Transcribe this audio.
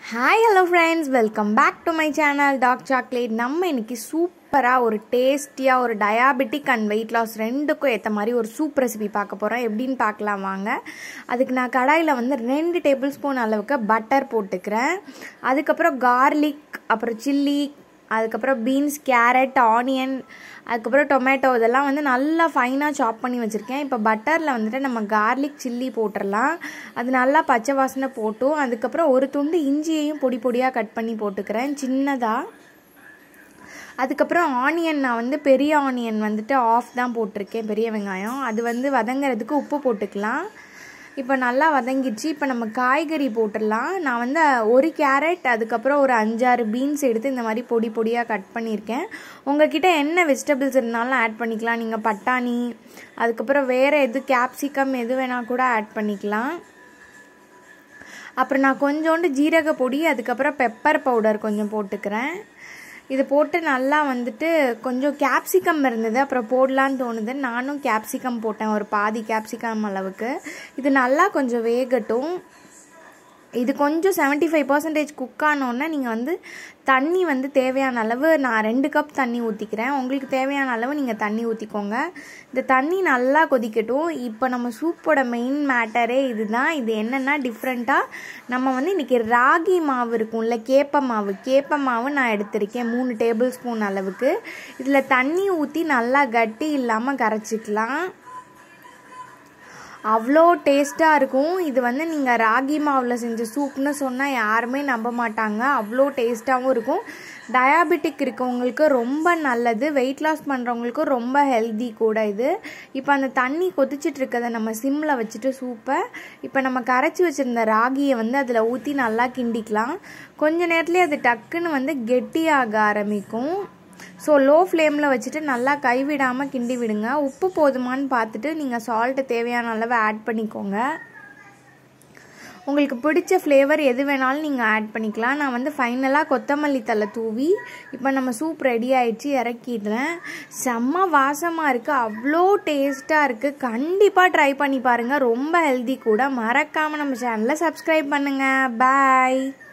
hi hello friends welcome back to my channel dark chocolate நம்ம இன்னைக்கு சூப்பராக ஒரு டேஸ்டியாக ஒரு டயாபெட்டிக் அண்ட் வெயிட் லாஸ் ரெண்டுக்கும் ஏற்ற மாதிரி ஒரு சூப் ரெசிபி பார்க்க போகிறோம் எப்படின்னு பார்க்கலாம் வாங்க அதுக்கு நான் கடாயில் வந்து ரெண்டு டேபிள் ஸ்பூன் அளவுக்கு பட்டர் போட்டுக்கிறேன் அதுக்கப்புறம் கார்லிக் அப்புறம் சில்லி அதுக்கப்புறம் பீன்ஸ் கேரட் ஆனியன் அதுக்கப்புறம் டொமேட்டோ இதெல்லாம் வந்து நல்லா ஃபைனாக சாப் பண்ணி வச்சுருக்கேன் இப்போ பட்டரில் வந்துட்டு நம்ம கார்லிக் சில்லி போட்டுடலாம் அது நல்லா பச்சை வாசனை போட்டும் அதுக்கப்புறம் ஒரு துண்டு இஞ்சியையும் பொடி பொடியாக கட் பண்ணி போட்டுக்கிறேன் சின்னதாக அதுக்கப்புறம் ஆனியன் நான் வந்து பெரிய ஆனியன் வந்துட்டு ஆஃப் தான் போட்டிருக்கேன் பெரிய வெங்காயம் அது வந்து வதங்கிறதுக்கு உப்பு போட்டுக்கலாம் இப்போ நல்லா வதங்கிடுச்சு இப்போ நம்ம காய்கறி போட்டுடலாம் நான் வந்து ஒரு கேரட் அதுக்கப்புறம் ஒரு அஞ்சாறு பீன்ஸ் எடுத்து இந்த மாதிரி பொடி பொடியாக கட் பண்ணியிருக்கேன் உங்ககிட்ட என்ன வெஜிடபிள்ஸ் இருந்தாலும் ஆட் பண்ணிக்கலாம் நீங்கள் பட்டாணி அதுக்கப்புறம் வேறு எது கேப்சிகம் எது வேணால் கூட ஆட் பண்ணிக்கலாம் அப்புறம் நான் கொஞ்சோண்டு ஜீரக பொடி அதுக்கப்புறம் பெப்பர் பவுடர் கொஞ்சம் போட்டுக்கிறேன் இது போட்டு நல்லா வந்துட்டு கொஞ்சம் கேப்சிகம் இருந்தது அப்புறம் போடலான்னு தோணுது நானும் கேப்சிகம் போட்டேன் ஒரு பாதி கேப்சிகம் அளவுக்கு இது நல்லா கொஞ்சம் வேகட்டும் இது கொஞ்சம் செவன்ட்டி ஃபைவ் பர்சன்டேஜ் குக் ஆனோடனே நீங்கள் வந்து தண்ணி வந்து தேவையான அளவு நான் ரெண்டு கப் தண்ணி ஊற்றிக்கிறேன் உங்களுக்கு தேவையான அளவு நீங்கள் தண்ணி ஊற்றிக்கோங்க இந்த தண்ணி நல்லா கொதிக்கட்டும் இப்போ நம்ம சூப்போட மெயின் மேட்டரே இதுதான் இது என்னென்னா டிஃப்ரெண்ட்டாக நம்ம வந்து இன்றைக்கி ராகி மாவு இருக்கும்ல கேப்ப மாவு கேப்ப மாவு நான் எடுத்திருக்கேன் மூணு டேபிள் ஸ்பூன் அளவுக்கு இதில் தண்ணி ஊற்றி நல்லா கட்டி இல்லாமல் கரைச்சிக்கலாம் அவ்வளோ டேஸ்ட்டாக இருக்கும் இது வந்து நீங்கள் ராகி மாவில் செஞ்ச சூப்னு சொன்னால் யாருமே நம்ப மாட்டாங்க அவ்வளோ டேஸ்ட்டாகவும் இருக்கும் டயாபெட்டிக் இருக்கவங்களுக்கு ரொம்ப நல்லது வெயிட் லாஸ் பண்ணுறவங்களுக்கும் ரொம்ப ஹெல்தி கூட இது இப்போ அந்த தண்ணி கொதிச்சிட்டு இருக்கதை நம்ம சிம்மில் வச்சுட்டு சூப்பை இப்போ நம்ம கரைச்சி வச்சுருந்த ராகியை வந்து அதில் ஊற்றி நல்லா கிண்டிக்கலாம் கொஞ்ச நேரத்துலேயே அது டக்குன்னு வந்து கெட்டியாக ஆரம்பிக்கும் ஸோ லோ ஃப்ளேமில் வச்சுட்டு நல்லா கைவிடாமல் கிண்டி விடுங்க உப்பு போதுமான்னு பார்த்துட்டு நீங்கள் சால்ட்டு தேவையான அளவு ஆட் பண்ணிக்கோங்க உங்களுக்கு பிடிச்ச ஃப்ளேவர் எது வேணாலும் நீங்கள் ஆட் பண்ணிக்கலாம் நான் வந்து ஃபைனலாக கொத்தமல்லி தலை தூவி இப்போ நம்ம சூப் ரெடி ஆயிடுச்சு இறக்கிடுறேன் செம்ம வாசமாக இருக்குது அவ்வளோ டேஸ்ட்டாக இருக்குது கண்டிப்பாக ட்ரை பண்ணி பாருங்கள் ரொம்ப ஹெல்தி கூட மறக்காமல் நம்ம சேனலை சப்ஸ்கிரைப் பண்ணுங்கள் பாய்